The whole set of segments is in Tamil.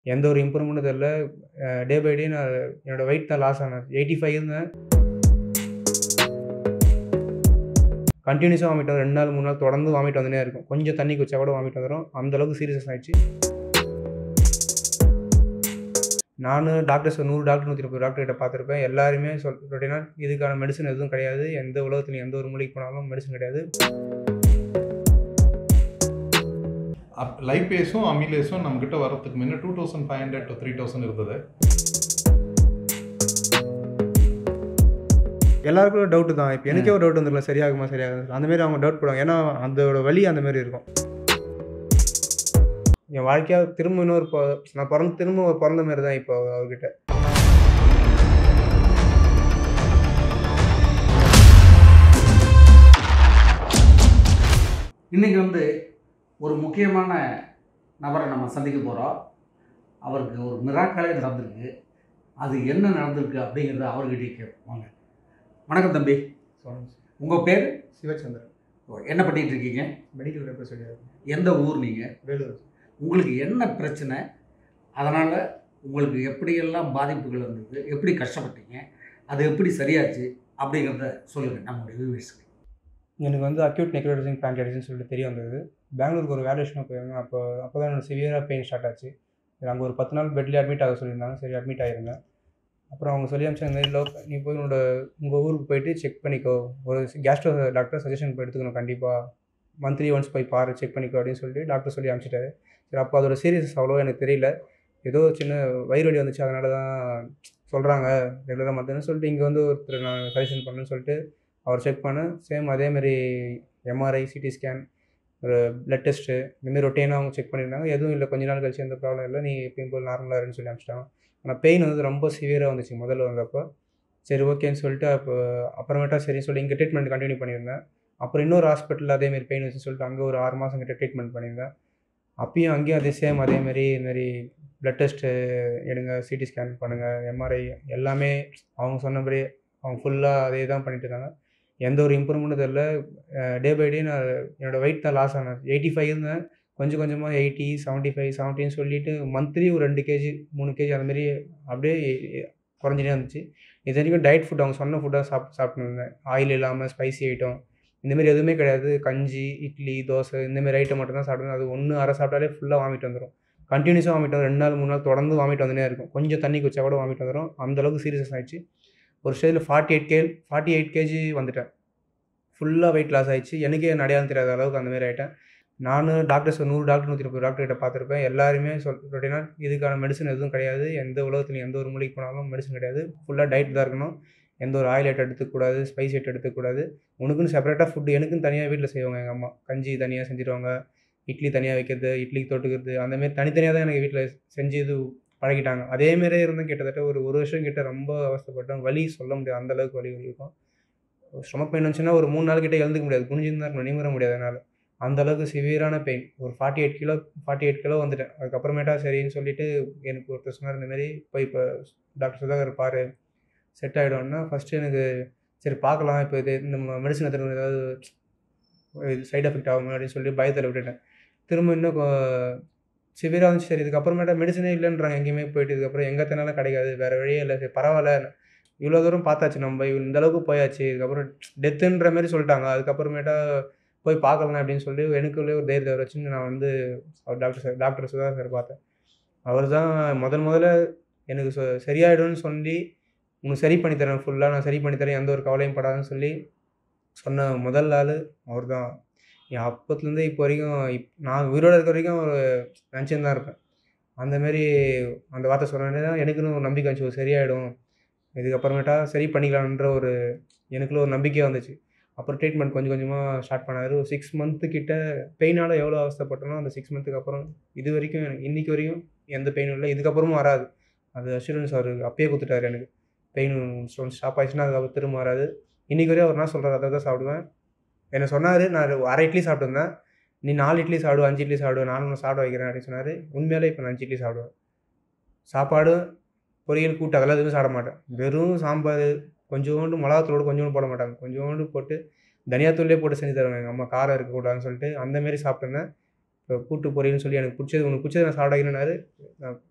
எந்த ஒரு இம்ப்ரூவ்மெண்ட்டும் தெரில டே பை டே நான் என்னோடய வெயிட் தான் லாஸ் ஆனேன் எயிட்டி ஃபைவ் இருந்தேன் கண்டினியூஸாக வாமிட் வரும் ரெண்டு நாள் மூணு நாள் தொடர்ந்து வாமிட் வந்துனே இருக்கும் கொஞ்சம் தண்ணி குச்சா கூட வாமிட் வந்துடும் அந்த அளவுக்கு சீரியஸ் ஆயிடுச்சு நான் டாக்டர்ஸ் நூறு டாக்டர் நூற்றி முப்பது டாக்டர் கிட்ட பார்த்துருப்பேன் எல்லாருமே சொல் அப்படின்னா இதுக்கான மெடிசன் எதுவும் கிடையாது எந்த உலகத்துலையும் எந்த ஒரு மூலிகை போனாலும் மெடிசன் கிடையாது அப் லைப்பேஸும் அமிலேஸும் நம்மக்கிட்ட வரதுக்கு முன்ன two thousand five hundred to three thousand இருந்தது எல்லாருக்கும் டவுட்டு தான் இப்போ எனக்கே ஒரு டவுட் வந்துடல சரியாகுமா சரியாகுமா அந்த மாதிரி அவங்க டவுட் போடுவாங்க ஏன்னா அதோட வழி அந்த மாதிரி இருக்கும் என் வாழ்க்கையாக திரும்ப இன்னொரு இப்போ நான் பிறந்த திரும்ப ஒரு பிறந்த மாதிரி தான் இப்போ அவர்கிட்ட இன்றைக்கி வந்து ஒரு முக்கியமான நபரை நம்ம சந்திக்க போகிறோம் அவருக்கு ஒரு மிராக்களே நடந்திருக்கு அது என்ன நடந்திருக்கு அப்படிங்கிறத அவர்கிட்டயே கேட்போம் வாங்க வணக்கம் தம்பி உங்கள் பேர் சிவச்சந்திரன் என்ன பண்ணிட்டு இருக்கீங்க மெடிக்கல் ரெப்ரஸன்டேட்டிவ் எந்த ஊர் நீங்கள் வேலூர் உங்களுக்கு என்ன பிரச்சனை அதனால் உங்களுக்கு எப்படியெல்லாம் பாதிப்புகள் இருந்தது எப்படி கஷ்டப்பட்டீங்க அது எப்படி சரியாச்சு அப்படிங்கிறத சொல்லுங்கள் நம்மளுடைய வியூவர்ஸ்க்கு எனக்கு வந்து அக்யூட் நெக்ரோட்டிசிங் பேங்க்ரைட்டிஸ்னு சொல்லிட்டு தெரிய வந்தது பெங்களூருக்கு ஒரு வேலேஷனாக போயிருந்தேன் அப்போ அப்போ தான் எனக்கு சிவியராக பெயின் ஸ்டார்ட் ஆச்சு அங்கே ஒரு பத்து நாள் பெட்லேயே அட்மிட் ஆக சொல்லியிருந்தாங்க சரி அட்மிட் ஆகிருந்தேன் அப்புறம் அவங்க சொல்லி அமிச்சாங்க இந்த மாதிரி லோ நீ போய் உன்னோட உங்கள் ஊருக்கு போயிட்டு செக் பண்ணிக்கோ ஒரு கேஸ்ட்ரோ டாக்டர் சஜஷன் போய் எடுத்துக்கணும் கண்டிப்பாக மந்த்லி ஒன்ஸ் போய் பாரு செக் பண்ணிக்கோ அப்படின்னு சொல்லிட்டு டாக்டர் சொல்லி அனுப்பிச்சிட்டாரு சரி அப்போ அதோட சீரியஸ் அவ்வளோ எனக்கு தெரியல ஏதோ சின்ன வயிறு வலி வந்துச்சு அதனால தான் சொல்கிறாங்க ரெகுலராக மற்றன்னு சொல்லிட்டு இங்கே வந்து ஒருத்தர் நான் சஜஷன் பண்ணேன்னு சொல்லிட்டு அவர் செக் பண்ணேன் சேம் அதேமாரி எம்ஆர்ஐ சிடி ஸ்கேன் ஒரு பிளட் டெஸ்ட்டு இந்தமாரி ரொட்டீனாக அவங்க செக் பண்ணியிருந்தாங்க எதுவும் இல்லை கொஞ்ச நாள் கழிச்சு எந்த ப்ராப்ளம் இல்லை நீ எப்பயும் போல் நார்மலாக இருன்னு சொல்லி அனுப்பிச்சிட்டாங்க ஆனால் பெயின் வந்து ரொம்ப சிவியராக வந்துச்சு முதல்ல வந்தப்போ சரி ஓகேன்னு சொல்லிட்டு அப்போ அப்புறமேட்டா சரின்னு சொல்லி இங்கே ட்ரீட்மெண்ட் கண்டினியூ பண்ணியிருந்தேன் அப்புறம் இன்னொரு ஹாஸ்பிட்டலில் அதேமாரி பெயின் வச்சுன்னு சொல்லிட்டு அங்கே ஒரு ஆறு மாதம் கிட்ட ட்ரீட்மெண்ட் பண்ணியிருந்தேன் அப்பயும் அங்கேயும் அதே சேம் அதேமாரி இதுமாரி பிளட் டெஸ்ட்டு எடுங்க சிடி ஸ்கேன் பண்ணுங்கள் எம்ஆர்ஐ எல்லாமே அவங்க சொன்னபடி அவங்க ஃபுல்லாக அதே தான் பண்ணிட்டு இருக்காங்க எந்த ஒரு இம்ப்ரூவ்மெண்ட்டும் தெரில டே பை டே நான் என்னோடய வெயிட் தான் லாஸ் ஆனேன் எயிட்டி ஃபைவ் இருந்தேன் கொஞ்சம் கொஞ்சமாக எயிட்டி செவன்ட்டி ஃபைவ் செவன்ட்டின்னு சொல்லிட்டு மந்த்லி ஒரு ரெண்டு கேஜி மூணு கேஜி அந்த மாதிரி அப்படியே குறைஞ்சிட்டே இருந்துச்சு இது வரைக்கும் டயட் ஃபுட் அவங்க சொன்ன ஃபுட்டாக சாப்பிட்டு சாப்பிட்டு இருந்தேன் ஆயில் இல்லாமல் ஸ்பைசி ஐட்டம் இந்தமாரி எதுவுமே கிடையாது கஞ்சி இட்லி தோசை இந்தமாரி ஐட்டம் மட்டும் தான் சாப்பிடுவேன் அது ஒன்று அரை சாப்பிட்டாலே ஃபுல்லாக வாமிட் வந்துடும் கண்டினியூஸாக வாமிட் வரும் ரெண்டு நாள் மூணு நாள் தொடர்ந்து வாமிட் வந்துனே இருக்கும் கொஞ்சம் தண்ணி குச்சா கூட வாமிட் வந்துடும் அந்தளவுக்கு சீரியஸ் ஆயிடுச்சு ஒரு ஸ்டேஜில் forty eight K forty eight KG வந்துட்டேன் ஃபுல்லாக வெயிட் லாஸ் ஆயிடுச்சு எனக்கே அடையாளம் தெரியாத அளவுக்கு அந்த மாதிரி ஆகிட்டேன் நான் டாக்டர்ஸ் நூறு டாக்டர் நூற்றி முப்பது டாக்டர் கிட்ட பார்த்துருப்பேன் எல்லாருமே சொல் அப்படின்னா இதுக்கான மெடிசன் எதுவும் கிடையாது எந்த உலகத்துலையும் எந்த ஒரு மூலிகை போனாலும் மெடிசன் கிடையாது ஃபுல்லாக டயட் தான் இருக்கணும் எந்த ஒரு ஆயில் ஐட்டம் எடுத்துக்கூடாது ஸ்பைஸ் ஐட்டம் எடுத்துக்கூடாது உனக்குன்னு செப்பரேட்டாக ஃபுட்டு எனக்குன்னு தனியாக வீட்டில் செய்வாங்க எங்கள் அம்மா கஞ்சி தனியாக செஞ்சுருவாங்க இட்லி தனியாக வைக்கிறது இட்லிக்கு தொட்டுக்கிறது அந்தமாரி தனித்தனியாக தான் எனக்கு வீட்டில் செஞ்சு இது பழகிட்டாங்க அதேமாரியே இருந்தும் கிட்டத்தட்ட ஒரு ஒரு வருஷம் கிட்ட ரொம்ப அவஸ்தைப்பட்டேன் வலி சொல்ல முடியாது அந்த அளவுக்கு வலி வலி இருக்கும் ஸ்டொமக் பெயின் வந்துச்சுன்னா ஒரு மூணு நாள் கிட்ட எழுந்துக்க முடியாது குனிஞ்சிருந்தா இருக்கணும் நிமிர முடியாது என்னால் அந்த அளவுக்கு சிவியரான பெயின் ஒரு forty eight kilo forty eight kilo வந்துட்டேன் அதுக்கப்புறமேட்டா சரின்னு சொல்லிட்டு எனக்கு ஒருத்தர் சொன்னார் இந்த மாதிரி போய் இப்போ டாக்டர் சுதாகர் பாரு செட் ஆகிடும்னா ஃபஸ்ட்டு எனக்கு சரி பார்க்கலாம் இப்போ இது இந்த மெடிசன் எடுத்துகிட்டு ஏதாவது சைட் எஃபெக்ட் ஆகும் அப்படின்னு சொல்லி பயத்தில் விட்டுட்டேன் திரும்ப இன்னும் சிவியராக இருந்துச்சு சரி இதுக்கப்புறமேட்டா மெடிசனே இல்லைன்றாங்க எங்கேயுமே போயிட்டு இதுக்கப்புறம் எங்கே தனாலும் கிடைக்காது வேறு வழியே இல்லை சரி பரவாயில்ல இவ்வளோ தூரம் பார்த்தாச்சு நம்ம இந்த அளவுக்கு போயாச்சு இதுக்கப்புறம் டெத்துன்ற மாதிரி சொல்லிட்டாங்க அதுக்கப்புறமேட்டா போய் பார்க்கலாம் அப்படின்னு சொல்லி எனக்குள்ளே ஒரு தைரியத்தை வச்சு நான் வந்து அவர் doctor sir doctor Sudha sir பார்த்தேன் அவர் தான் முதல் முதல்ல எனக்கு சொ சரியாயிடும்னு சொல்லி உனக்கு சரி பண்ணித்தரேன் ஃபுல்லாக நான் சரி பண்ணித்தரேன் எந்த ஒரு கவலையும் படாதுன்னு சொல்லி சொன்ன முதல் ஆள் அவர் தான் என் அப்பத்துலேருந்து இப்போ வரைக்கும் இப் நான் உயிரோடு இருக்க வரைக்கும் ஒரு நினச்சின்னு தான் இருப்பேன் அந்தமாரி அந்த வார்த்தை சொன்னோடனே தான் எனக்குன்னு ஒரு நம்பிக்கை வந்துச்சு சரியாயிடும் இதுக்கப்புறமேட்டா சரி பண்ணிக்கலான்ற ஒரு எனக்குள்ள ஒரு நம்பிக்கை வந்துச்சு அப்புறம் ட்ரீட்மெண்ட் கொஞ்சம் கொஞ்சமாக ஸ்டார்ட் பண்ணார் ஒரு சிக்ஸ் மந்த்து கிட்ட பெயினால் எவ்வளோ அவஸ்தைப்பட்டனோ அந்த சிக்ஸ் மந்த்துக்கு அப்புறம் இது வரைக்கும் எனக்கு இன்றைக்கி வரைக்கும் எந்த பெயினும் இல்லை இதுக்கப்புறமும் வராது அது அஷூரன்ஸ் அவர் அப்பயே கொடுத்துட்டாரு எனக்கு பெயின் ஸ்டோன் ஸ்டாப் ஆயிடுச்சுன்னா அதுக்கப்புறம் திரும்ப வராது இன்றைக்கி வரையும் அவர் என்ன சொல்கிறார் அதை தான் சாப்பிடுவேன் என்ன சொன்னார் நான் அரை இட்லி சாப்பிட்டுருந்தேன் நீ நாலு இட்லி சாப்பிடு அஞ்சு இட்லி சாப்பிடு நானும் சாப்பிட வைக்கிறேன் அப்படின்னு சொன்னார் உண்மையிலே இப்போ நான் அஞ்சு இட்லி சாப்பிடுவேன் சாப்பாடு பொரியல் கூட்டு அதெல்லாம் எதுவுமே சாப்பிட மாட்டேன் வெறும் சாம்பார் கொஞ்சோண்டு மிளகாத்தூளோடு கொஞ்சோண்டு போட மாட்டாங்க கொஞ்சோண்டு போட்டு தனியாத்தூள்லேயே போட்டு செஞ்சு தருவாங்க எங்கள் அம்மா காரம் இருக்கக்கூடாதுன்னு சொல்லிட்டு அந்தமாரி சாப்பிட்டுருந்தேன் இப்போ கூட்டு பொரியல்னு சொல்லி எனக்கு பிடிச்சது உனக்கு பிடிச்சது நான் சாப்பிட வைக்கிறேன்னாரு நான்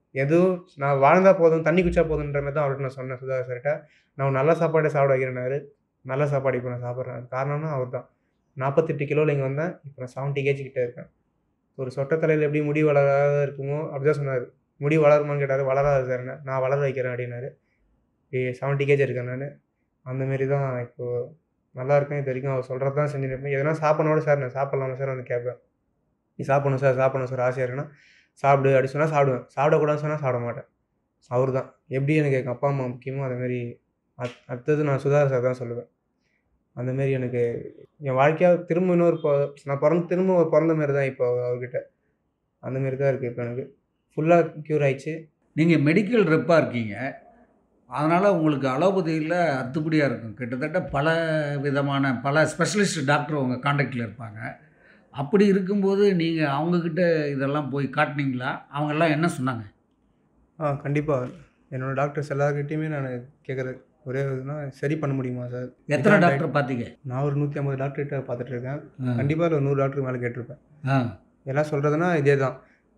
எதுவும் நான் வாழ்ந்தா போதும் தண்ணி குச்சா போதுன்ற மாதிரி தான் அவர்கிட்ட நான் சொன்னேன் சுதாகர் சார்கிட்ட நான் நல்ல சாப்பாடே சாப்பிட வைக்கிறேன்னாரு நல்ல சாப்பாடு இப்போ நான் சாப்பிட்றேன் காரணம்னா அவர் தான் நாற்பத்தெட்டு கிலோவில் இங்கே வந்தேன் இப்போ நான் செவன்ட்டி கேஜி கிட்டே இருக்கேன் ஒரு சொட்ட தலையில் எப்படி முடி வளராத இருக்குமோ அப்படி தான் சொன்னார் முடி வளருமான்னு கேட்டார் வளராது சார் நான் வளர வைக்கிறேன் அப்படின்னாரு செவன்ட்டி கேஜி இருக்கேன் நான் அந்தமாரி தான் இப்போது நல்லா இருக்கேன் இது வரைக்கும் அவர் சொல்கிறது தான் செஞ்சுட்டு இருப்பேன் எதனா சாப்பிடணும் சார் நான் சாப்பிட்லாமா சார் வந்து கேட்பேன் நீ சாப்பிடணும் சார் சாப்பிடணும் சார் ஆசையாக இருக்குன்னா சாப்பிடு அப்படி சொன்னால் சாப்பிடுவேன் சாப்பிடக்கூடாதுன்னு சொன்னால் சாப்பிட மாட்டேன் அவர் தான் எப்படி எனக்கு எங்கள் அப்பா அம்மா முக்கியமோ அதேமாரி அத் அடுத்தது நான் சுதாகர் சார் தான் சொல்லுவேன் அந்தமாரி எனக்கு என் வாழ்க்கையாக திரும்ப இன்னொரு இப்போ நான் பிறந்து திரும்ப ஒரு பிறந்த மாரி தான் இப்போ அவர்கிட்ட அந்தமாரி தான் இருக்குது இப்போ எனக்கு ஃபுல்லாக க்யூர் ஆயிடுச்சு நீங்கள் மெடிக்கல் ரெப்பாக இருக்கீங்க அதனால் உங்களுக்கு அலோபதியில் அத்துப்படியாக இருக்கும் கிட்டத்தட்ட பல விதமான பல ஸ்பெஷலிஸ்ட் டாக்டர் உங்கள் காண்டாக்டில் இருப்பாங்க அப்படி இருக்கும்போது நீங்கள் அவங்கக்கிட்ட இதெல்லாம் போய் காட்டினீங்களா அவங்கெல்லாம் என்ன சொன்னாங்க ஆ கண்டிப்பாக என்னோடய டாக்டர்ஸ் எல்லாருக்கிட்டையுமே நான் கேட்குறது ஒரே இதுனா சரி பண்ண முடியுமா சார் எத்தனை டாக்டர் பார்த்தீங்க நான் ஒரு நூற்றி ஐம்பது டாக்டர்கிட்ட பார்த்துட்டு இருக்கேன் ஆ. கண்டிப்பாக ஒரு நூறு டாக்டருக்கு மேலே கேட்டிருப்பேன் ஆ எல்லாம் சொல்கிறதுனா இதே தான்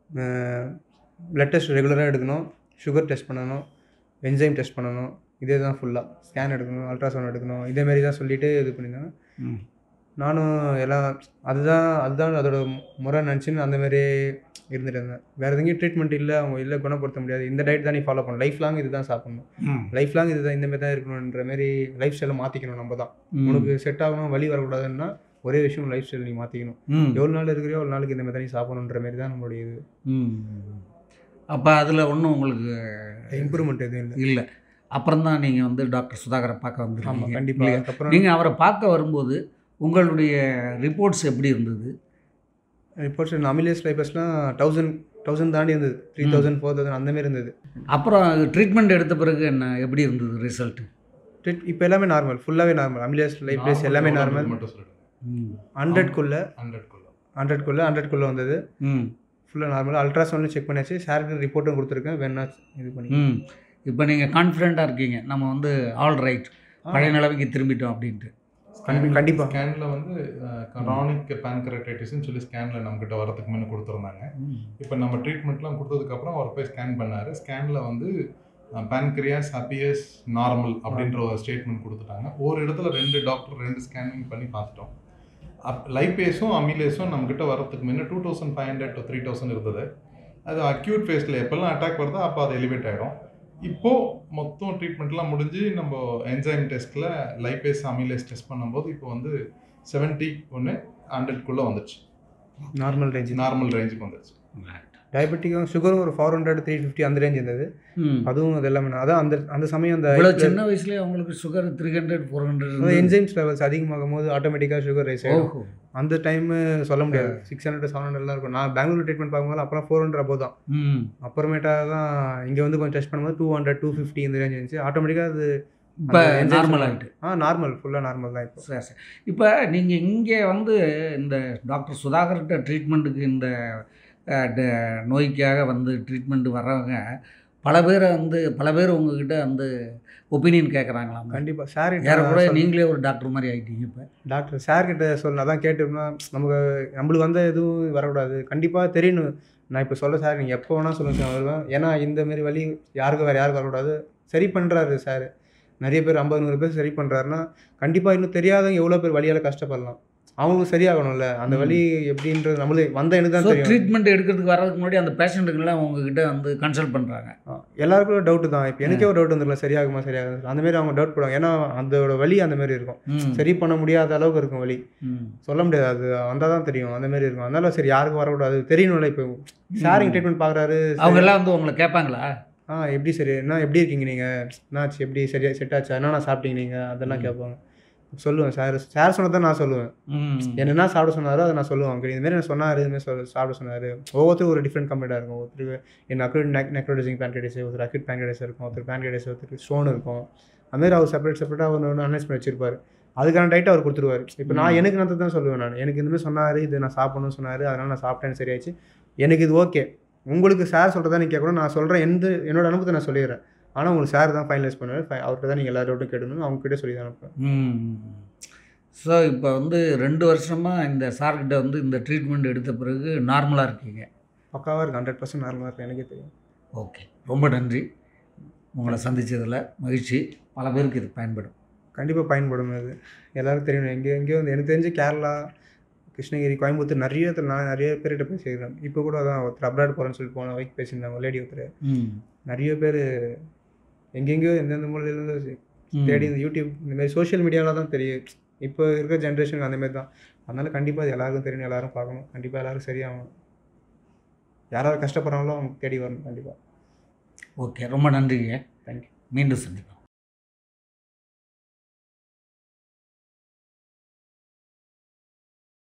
ப்ளட் டெஸ்ட் ரெகுலராக எடுக்கணும் சுகர் டெஸ்ட் பண்ணணும் என்சைம் டெஸ்ட் பண்ணணும் இதே தான் ஃபுல்லாக ஸ்கேன் எடுக்கணும் அல்ட்ராசவுண்ட் எடுக்கணும் இதேமாரி தான் சொல்லிவிட்டு இது பண்ணியிருந்தாங்க ம் நானும் எல்லாம் அதுதான் அதுதான் அதோட முறை நினச்சின்னு அந்தமாரி இருந்துட்டு இருந்தேன் வேறு எதுவும் ட்ரீட்மெண்ட் இல்லை அவங்க இல்லை குணப்படுத்த முடியாது இந்த டயட் தான் நீ ஃபாலோ பண்ணணும் லைஃப் லாங் இதுதான் சாப்பிடணும் ம் லைஃப் லாங் இதுதான் இந்த மாதிரி தான் இருக்கணுன்ற மாதிரி லைஃப் ஸ்டைலை மாற்றிக்கணும் நம்ம தான் ம். உனக்கு செட் ஆகணும் வலி வரக்கூடாதுன்னா ஒரே விஷயம் லைஃப் ஸ்டைல் நீ மாற்றிக்கணும் ம் எவ்வளோ நாள் இருக்கிறியோ அவ்வளோ நாளுக்கு இந்த மாதிரி தான் நீ சாப்பிடணுன்ற மாதிரி தான் நம்மளுடைய இது ம் அப்போ அதில் ஒன்றும் உங்களுக்கு இம்ப்ரூவ்மெண்ட் எதுவும் இல்லை இல்லை அப்புறம் தான் நீங்கள் வந்து டாக்டர் சுதாகரை பார்க்க ஆமாம் வந்துருக்கீங்க கண்டிப்பாக இல்லையா? அதுக்கப்புறம் நீங்கள் அவரை பார்க்க வரும்போது உங்களுடைய ரிப்போர்ட்ஸ் எப்படி இருந்தது ரிப்போர்ட்ஸ் அமிலேஸ் லைபஸ்லாம் தௌசண்ட் தௌசண்ட் தாண்டி இருந்தது த்ரீ ம். தௌசண்ட் ஃபோர் தௌசண்ட் அந்த மாதிரி இருந்தது அப்புறம் ட்ரீட்மெண்ட் எடுத்த பிறகு என்ன எப்படி இருந்தது ரிசல்ட் ட்ரீட் இப்போ எல்லாமே நார்மல் ஃபுல்லாகவே நார்மல் அமிலேஸ் லைப்லேஸ் எல்லாமே நார்மல் மட்டும் சொல்லிடுங்க ம் ஹண்ட்ரட்குள்ளே ஹண்ட்ரட்குள்ள ஹண்ட்ரட்குள்ளே ஹண்ட்ரட்குள்ளே வந்தது ம் ஃபுல்லாக நார்மல் அல்ட்ராசவுண்ட்லையும் செக் பண்ணியாச்சு சாருக்கு ரிப்போர்ட்டும் கொடுத்துருக்கேன் வேணா இது பண்ணி ம் இப்போ நீங்கள் கான்ஃபிடெண்ட்டாக இருக்கீங்க நம்ம வந்து ஆல் ரைட் பழைய நிலைமைக்கு திரும்பிட்டோம் அப்படின்ட்டு கண்டி- கண்டிப்பா. ஸ்கேனில் வந்து க்ரானிக் பேன்கரைட்டிஸ்னு சொல்லி ஸ்கேனில் நம்மக்கிட்ட வரதுக்கு முன்னே கொடுத்துருந்தாங்க இப்போ நம்ம ட்ரீட்மெண்ட்லாம் கொடுத்ததுக்கப்புறம் அவர் போய் ஸ்கேன் பண்ணார் ஸ்கேனில் வந்து பேன்கிரியாஸ் அப்பியஸ் நார்மல் அப்படின்ற ஒரு ஸ்டேட்மெண்ட் கொடுத்துட்டாங்க ஒரு இடத்துல ரெண்டு டாக்டர் ரெண்டு ஸ்கேனிங் பண்ணி பார்த்துட்டோம் அப் லைப்பேஸும் அமிலேஸும் நம்மக்கிட்ட வரதுக்கு முன்னே two thousand five hundred to three thousand இருந்தது அது அக்யூட் ஃபேஸில் எப்போல்லாம் அட்டாக் வருதோ அப்போ அது எலிவேட் ஆகிடும் இப்போது மொத்தம் ட்ரீட்மெண்ட்லாம் முடிஞ்சு நம்ம என்சைம் டெஸ்ட்டில் லைப்பேஸ் அமிலேஸ் டெஸ்ட் பண்ணும்போது இப்போ வந்து செவன்ட்டி ஒன்று ஹண்ட்ரட்குள்ளே வந்துடுச்சு நார்மல் ரேஞ்ச் நார்மல் ரேஞ்சுக்கு வந்துடுச்சு டயபெட்டிக்கும் சுகரும் ஒரு ஃபோர் ஹண்ட்ரட் த்ரீ ஃபிஃப்டி அந்த ரேஞ்ச் இருந்தது ம் அதுவும் அது எல்லாமே நான் அதான் அந்த அந்த சமயம் அந்த இவ்வளோ சின்ன வயசுலேயே அவங்களுக்கு sugar three hundred four hundred enzymes levels அதிகமாகும் போது ஆட்டோமேட்டிக்காக சுகர் ரைஸ் ஆகிடும் ஓஹோ அந்த டைமு சொல்ல முடியாது சிக்ஸ் ஹண்ட்ரட் செவன் ஹண்ட்ரட்லாம் இருக்கும் நான் பெங்களூர் ட்ரீட்மெண்ட் பார்க்கும்போது அப்புறம் ஃபோர் ஹண்ட்ரட் அப்போ தான் ம் அப்புறமேட்டா தான் இங்கே வந்து கொஞ்சம் டெஸ்ட் பண்ணும்போது டூ ஹண்ட்ரட் டூ ஃபிஃப்டி இந்த ரேஞ்ச் இருந்துச்சு ஆட்டோமேட்டிக்காக அது இப்போ அந்த enzymes நார்மல் எல்லாம் ஆகிட்டு ஆ நார்மல் ஃபுல்லாக நார்மல் தான் இப்போ சரி சரி இப்போ நீங்கள் இங்கே வந்து இந்த டாக்டர் சுதாகர்கிட்ட ட்ரீட்மெண்ட்டுக்கு இந்த அஹ், ட- நோய்க்காக வந்து ட்ரீட்மெண்ட் வர்றவங்க பல பேரை வந்து பல பேர் உங்ககிட்ட வந்து ஒப்பீனியன் கேட்குறாங்களாம் கண்டிப்பாக சார் ஏறக்கூட நீங்களே ஒரு டாக்டர் மாதிரி ஆகிட்டீங்க இப்போ டாக்டர் சார் கிட்ட சொல்ல அதான் கேட்டோம்னா நமக்கு நம்மளுக்கு வந்த எதுவும் வரக்கூடாது கண்டிப்பாக தெரியணும் நான் இப்போ சொல்ல சார் நீங்கள் எப்போ வேணால் சொல்லுங்க சார் வருவேன் ஏன்னா இந்த மாதிரி வழி யாருக்கும் வேறு யாருக்கும் வரக்கூடாது சரி பண்ணுறாரு சார் நிறைய பேர் ஐம்பது நூறு பேர் சரி பண்ணுறாருன்னா கண்டிப்பாக இன்னும் தெரியாதவங்க எவ்வளோ பேர் வழியால் கஷ்டப்படலாம் அவங்களுக்கு சரியாகணும்ல அந்த ம். வழி எப்படின்றது நம்மளுக்கு வந்த எனக்கு தான் ஸோ தெரியும் ட்ரீட்மெண்ட் எடுக்கிறதுக்கு வர்றதுக்கு முன்னாடி அந்த பேஷண்ட்டுக்கெல்லாம் உங்ககிட்ட வந்து கன்சல்ட் பண்ணுறாங்க ஆ, எல்லாருக்கும் ஒரு டவுட்டு தான் இப்போ எனக்கே ஒரு டவுட் வந்துருக்கலாம் சரியாகுமா சரியாகுது அந்த மாதிரி அவங்க டவுட் போடுவாங்க ஏன்னா அதோட வழி அந்த மாதிரி இருக்கும் ம் சரி பண்ண முடியாத அளவுக்கு இருக்கும் வழி ம் சொல்ல முடியாது அது வந்தால் தான் தெரியும் அந்த மாதிரி இருக்கும் அதனால சரி யாருக்கும் வரக்கூடாது தெரியணும்ல இப்போ சாரிங் ட்ரீட்மெண்ட் பார்க்குறாரு அவங்க எல்லாம் வந்து உங்களை கேட்பாங்களா ஆ எப்படி சரி என்ன எப்படி இருக்கீங்க நீங்கள் என்னாச்சு எப்படி சரியா செட் ஆச்சா என்னென்ன சாப்பிட்டீங்க நீங்கள் அதெல்லாம் ம். கேட்பாங்க சொல்லுவேன் சார் சார் சொன்னதை நான் சொல்லுவேன் ம் என்னென்ன சாப்பிட சொன்னாரோ அதை நான் சொல்லுவேன் அப்படி இந்த மாதிரி நான் சொன்னார் இதுமாதிரி சொல் சாப்பிட சொன்னார் ஒவ்வொருத்தரும் ஒரு டிஃப்ரெண்ட் கம்ப்ளைண்டாக இருக்கும் ஒருத்தருக்கு என்ன அக்யூட் நெக் நெக்ரோடிசிங் பேன்கடைஸ் ஒருத்தர் அக்யூட் பேன்கடைஸ் இருக்கும் ஒருத்தர் பேன்கடைஸ் ஒருத்தருக்கு ஸ்டோன் இருக்கும் அதுமாதிரி அவர் செப்பரேட் செப்பரேட்டாக ஒன்று ஒன்று அனலைஸ் பண்ணி வச்சிருப்பாரு அதுக்கான டைட்டை அவர் கொடுத்துருவாரு இப்போ நான் ம். எனக்கு நான் தான் சொல்லுவேன் நான் எனக்கு இந்த மாதிரி சொன்னார் இது நான் சாப்பிடணும்னு சொன்னார் அதனால் நான் சாப்பிட்டேன்னு சரியாச்சு எனக்கு இது ஓகே உங்களுக்கு சார் சொல்கிறதா நீங்கள் கேட்கணும் நான் சொல்கிறேன் எந்த என்னோட அனுபவத்தை நான் சொல்லிடுறேன் ஆனால் உங்களுக்கு சார் தான் ஃபைனலைஸ் பண்ணுவார் அவர்கிட்ட தான் நீங்கள் எல்லா டவுட்டும் கேட்கணும் அவங்ககிட்ட சொல்லி தான் அனுப்புவேன் ம் ஸோ இப்போ வந்து ரெண்டு வருஷமாக இந்த சார்கிட்ட வந்து இந்த ட்ரீட்மெண்ட் எடுத்த பிறகு நார்மலாக இருக்கீங்க பக்காவாக இருக்குது ஹண்ட்ரட் பர்சன்ட் நார்மலாக இருக்குது எனக்கே தெரியும் ஓகே ரொம்ப நன்றி உங்களை சந்திச்சதில் மகிழ்ச்சி பல பேருக்கு இது பயன்படும் கண்டிப்பாக பயன்படும் அது எல்லாருக்கும் தெரியும் எங்கே எங்கேயோ வந்து எனக்கு தெரிஞ்சு கேரளா கிருஷ்ணகிரி கோயம்புத்தூர் நிறைய இடத்துல நான் நிறைய பேர்கிட்ட பேசியிருக்கேன் இப்போ கூட அதான் ஒருத்தர் அப்ராட் போகிறேன்னு சொல்லி போன வைக் பேசியிருந்தாங்க லேடி ஒருத்தர் ம் நிறைய பேர் எங்கெங்கேயோ எந்தெந்த மூலையிலேருந்து தேடி இந்த யூடியூப் இந்த மாதிரி சோஷியல் மீடியாவில் தான் தெரியும் இப்போ இருக்கிற ஜென்ரேஷனுக்கு அந்த மாதிரி தான் அதனால கண்டிப்பாக அது எல்லாருக்கும் தெரியணும் எல்லாரும் பார்க்கணும் கண்டிப்பாக எல்லாரும் சரியாகணும் யாராவது கஷ்டப்படுறாங்களோ அவங்க தேடி வரணும் கண்டிப்பாக ஓகே ரொம்ப நன்றிங்க தேங்க்யூ மீண்டும் சந்திப்போம்